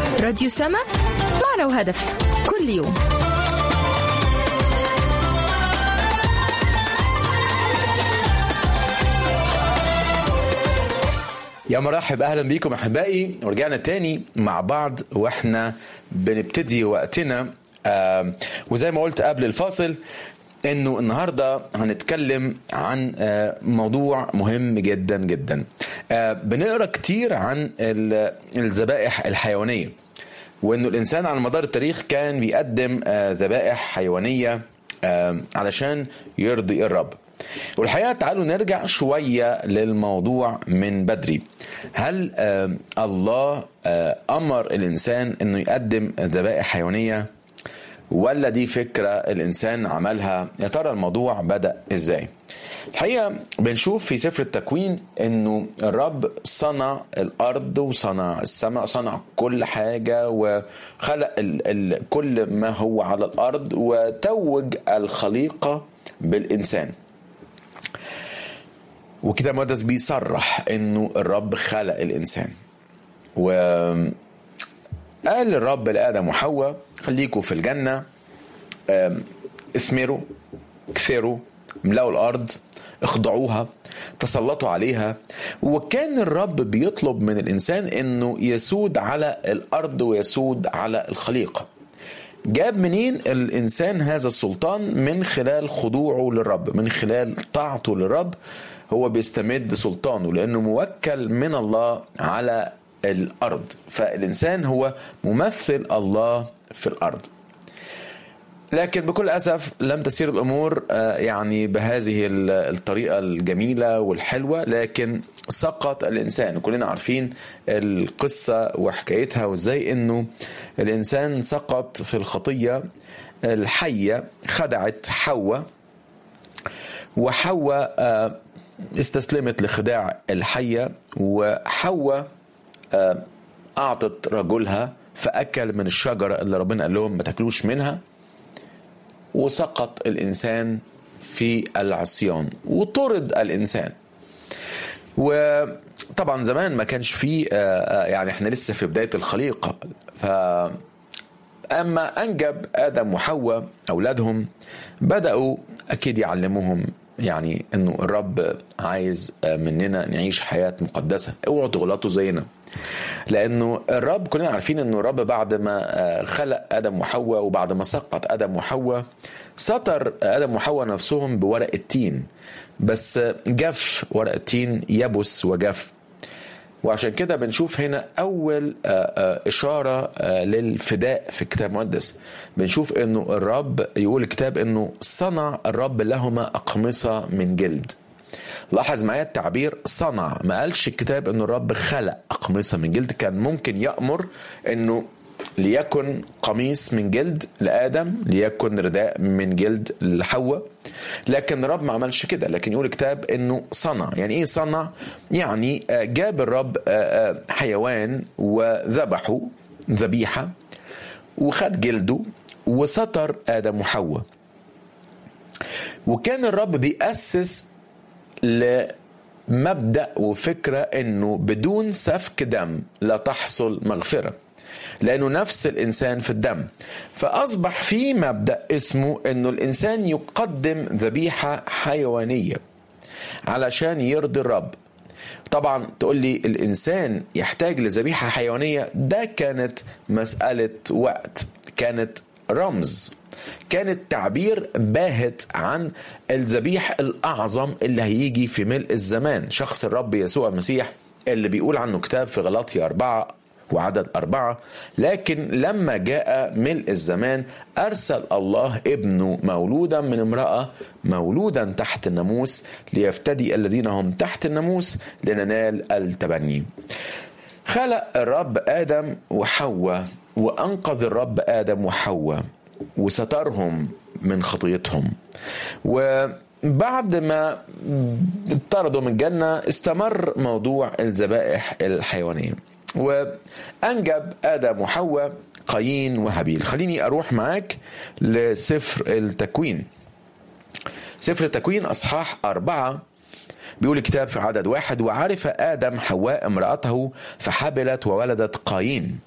راديو سما معنا وهدف كل يوم يا مرحب اهلا بيكم احبائي ورجعنا تاني مع بعض واحنا بنبتدي وقتنا آه وزي ما قلت قبل الفاصل انه النهارده هنتكلم عن آه موضوع مهم جدا جدا آه بنقرا كتير عن ال- الذبائح الحيوانيه وانه الانسان على مدار التاريخ كان بيقدم آه ذبائح حيوانيه آه علشان يرضي الرب والحقيقه تعالوا نرجع شويه للموضوع من بدري هل آه الله آه امر الانسان انه يقدم ذبائح حيوانيه ولا دي فكره الانسان عملها يا ترى الموضوع بدا ازاي الحقيقه بنشوف في سفر التكوين انه الرب صنع الارض وصنع السماء صنع كل حاجه وخلق ال ال كل ما هو على الارض وتوج الخليقه بالانسان وكده مقدس بيصرح انه الرب خلق الانسان و قال الرب لادم وحواء خليكوا في الجنه آم، اثمروا كثروا املأوا الارض اخضعوها تسلطوا عليها وكان الرب بيطلب من الانسان انه يسود على الارض ويسود على الخليقه جاب منين الانسان هذا السلطان من خلال خضوعه للرب من خلال طاعته للرب هو بيستمد سلطانه لانه موكل من الله على الارض فالانسان هو ممثل الله في الارض لكن بكل اسف لم تسير الامور آه، يعني بهذه ال- الطريقه الجميله والحلوه لكن سقط الانسان وكلنا عارفين القصه وحكايتها وازاي انه الانسان سقط في الخطيه الحيه خدعت حواء وحواء آه، استسلمت لخداع الحيه وحواء آه، اعطت رجلها فاكل من الشجره اللي ربنا قال لهم ما تاكلوش منها وسقط الانسان في العصيان وطرد الانسان وطبعا زمان ما كانش فيه آه، آه، يعني احنا لسه في بدايه الخليقه ف اما انجب ادم وحواء اولادهم بداوا اكيد يعلموهم يعني انه الرب عايز مننا نعيش حياه مقدسه اوعوا تغلطوا زينا لانه الرب كلنا عارفين انه الرب بعد ما خلق ادم وحواء وبعد ما سقط ادم وحواء ستر ادم وحواء نفسهم بورق التين بس جف ورق التين يبس وجف وعشان كده بنشوف هنا أول آه، آه، إشارة آه، للفداء في الكتاب المقدس بنشوف أنه الرب يقول الكتاب أنه صنع الرب لهما أقمصة من جلد لاحظ معايا التعبير صنع ما قالش الكتاب أنه الرب خلق أقمصة من جلد كان ممكن يأمر أنه ليكن قميص من جلد لآدم ليكن رداء من جلد لحواء لكن الرب ما عملش كده لكن يقول الكتاب انه صنع يعني ايه صنع يعني آه، جاب الرب آه، آه، حيوان وذبحه ذبيحة وخد جلده وستر آدم وحواء وكان الرب بيأسس لمبدأ وفكرة انه بدون سفك دم لا تحصل مغفرة لانه نفس الانسان في الدم فاصبح في مبدا اسمه انه الانسان يقدم ذبيحه حيوانيه علشان يرضي الرب طبعا تقول لي الانسان يحتاج لذبيحه حيوانيه ده كانت مساله وقت كانت رمز كانت تعبير باهت عن الذبيح الاعظم اللي هيجي في ملء الزمان شخص الرب يسوع المسيح اللي بيقول عنه كتاب في غلاطيا أربعة وعدد أربعة لكن لما جاء ملء الزمان أرسل الله ابنه مولودا من امرأة مولودا تحت الناموس ليفتدي الذين هم تحت الناموس لننال التبني خلق الرب آدم وحواء وأنقذ الرب آدم وحواء وسترهم من خطيتهم وبعد ما اطردوا من الجنة استمر موضوع الذبائح الحيوانية وأنجب آدم وحواء قايين وهابيل خليني أروح معاك لسفر التكوين سفر التكوين أصحاح أربعة بيقول الكتاب في عدد واحد وعرف آدم حواء امرأته فحبلت وولدت قايين